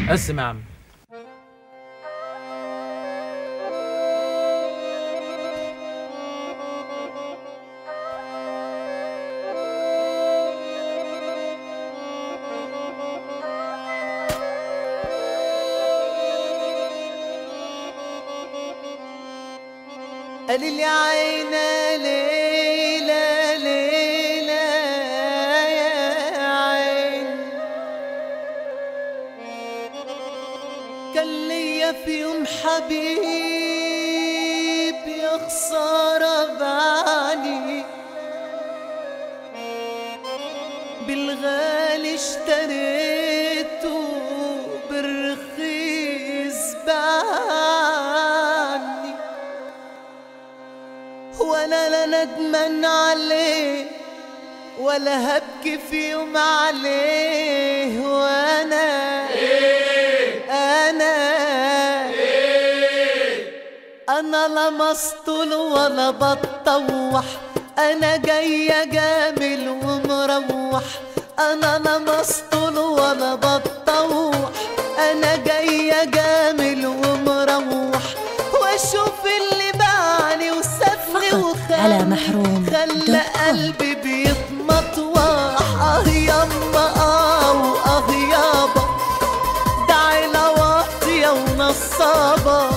قسم يا عم قال لي عينا ليلة ليلة يا عين كان ليا في يوم حبيب يا خسارة بعلي بالغالي اشتريته بالرخيص بعني وانا لا ندمان عليه ولا هبكي في يوم عليه وانا انا انا لا مسطول ولا بتطوح انا جاية جامل ومروح انا لا مسطول ولا بتطوح انا جاية جامل ومروح واشوف اللي باعني وسابني فقط وخلى على محروم خلى دوت كوم. قلبي بيتمطوح اه يما اه واه يابا ده عيلة واطية ونصابة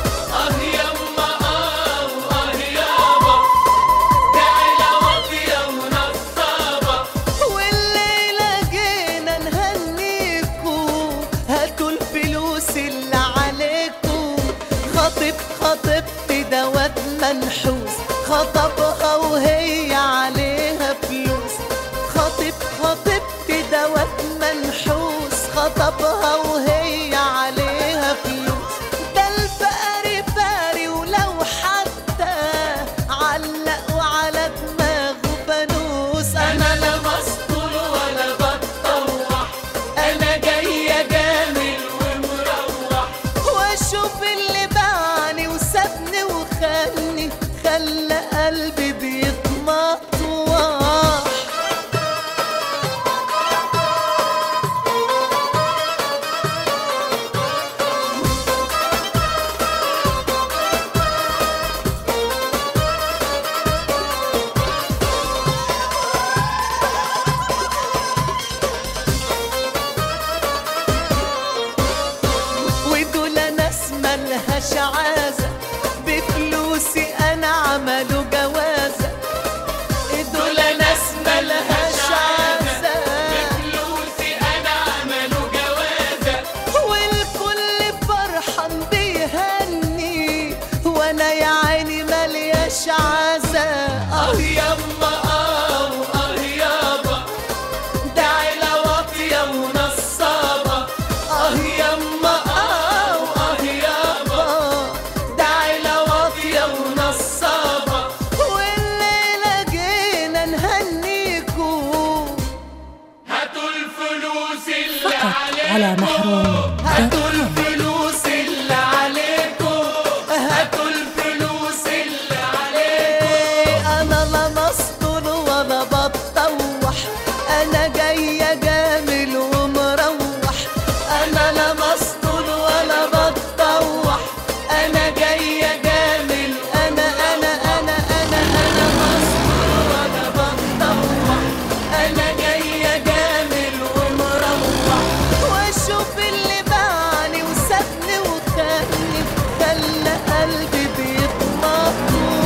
والليلة جينا نهنيكو هاتوا الفلوس اللي عليكو خطيب خطيبتي دوت منحوس خطبها وهي عليها فلوس خطيب خطيبتي دوت منحوس خطبها وهي عليها فلوس ده الفقري فاري ولو حتى علقوا على دماغه فانوس انا لا مسطول ولا بتطوح انا جايه جامل ومروح واشوف اللي باعني وسابني وخلني خلى قلبي بيتمطوح ودول ناس ملهاش عازة بفلوسي أنا عملوا جوازة دول ناس ملهاش عازة بفلوسي أنا عملوا جوازة والكل فرحان بيهني وأنا يا عيني ملياش عازة آه يما آه آه يابا ده عيلة واطية ونصابة آه يما آه آه يابا ده عيلة واطية ونصابة والليلة جينا نهنيكو فقط على محروم دوت هاتوا كوم. الفلوس اللي عليكم هاتوا الفلوس اللي عليكم انا لا مسطول ولا بتطوح انا جايه جامل ومروح انا لا مسطول ولا بتطوح انا جايه جامل انا انا انا انا انا مسطول ولا بتطوح انا جايه جامل ومروح واشوف اللي باعني وسابني وخلني خلى قلبي بيتمطوح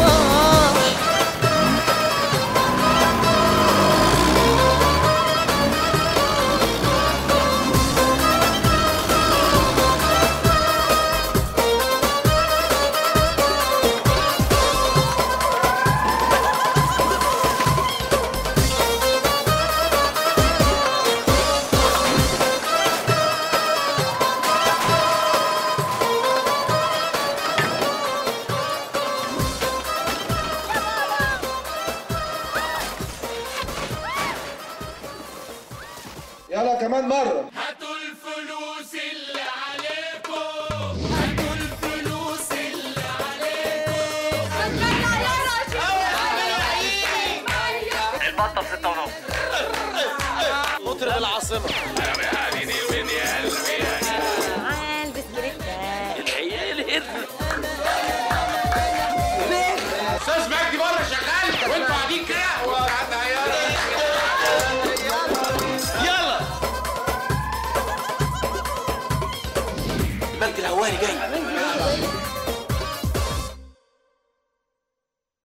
يلا كمان مرة هاتوا الفلوس اللي عليكم هاتوا الفلوس اللي عليكم البطة بستة ونص مطرب العاصمة البنك الهواني جاي